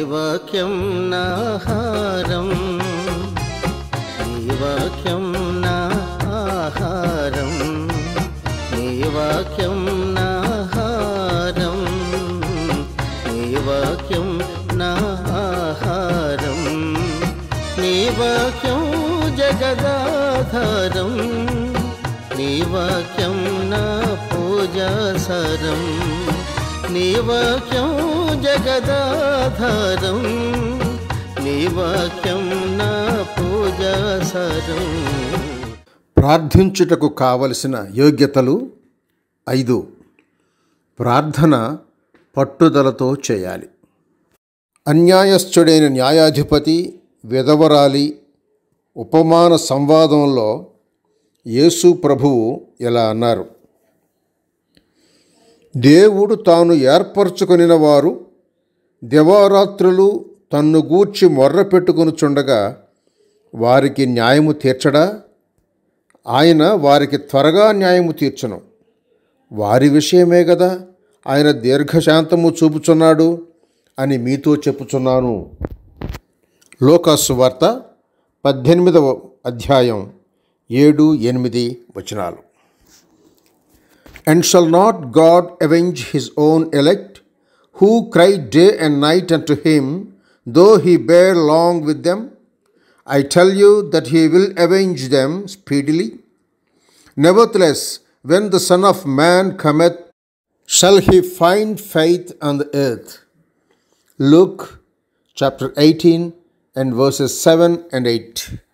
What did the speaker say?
వాక్యం నాహారం నీ వాక్యం నా ఆహారం నీ వాక్యం నాహారం నీ వాక్యం నా ఆహారం నీ వాక్యం జగదాధారం నీ వాక్యం నా పూజాసరం నీ వాక్యం జగదాధారం నీ వాక్యం నా పూజాసరం ప్రార్థించుటకు కావలసిన యోగ్యతలు ఐదు ప్రార్థన పట్టుదలతో చేయాలి అన్యాయస్థుడైన న్యాయాధిపతి విధవరాలి ఉపమాన సంవాదంలో యేసు ప్రభువు ఇలా అన్నారు దేవుడు తాను ఏర్పరచుకొనిన వారు దివారాత్రులు తన్ను గూర్చి మొర్ర పెట్టుకొనుచుండగా వారికి న్యాయము తీర్చడా ఆయన వారికి త్వరగా న్యాయము తీర్చును వారి విషయమే కదా ఆయన దీర్ఘశాంతము చూపుచున్నాడు అని మీతో చెప్పుచున్నాను లోకాసు వార్త పద్దెనిమిదవ అధ్యాయం ఏడు ఎనిమిది వచనాలు And shall not God avenge his own elect, who cry day and night unto him, though he bear long with them? I tell you that he will avenge them speedily. Nevertheless, when the Son of Man cometh, shall he find faith on the earth? Luke chapter 18 and verses 7 and 8.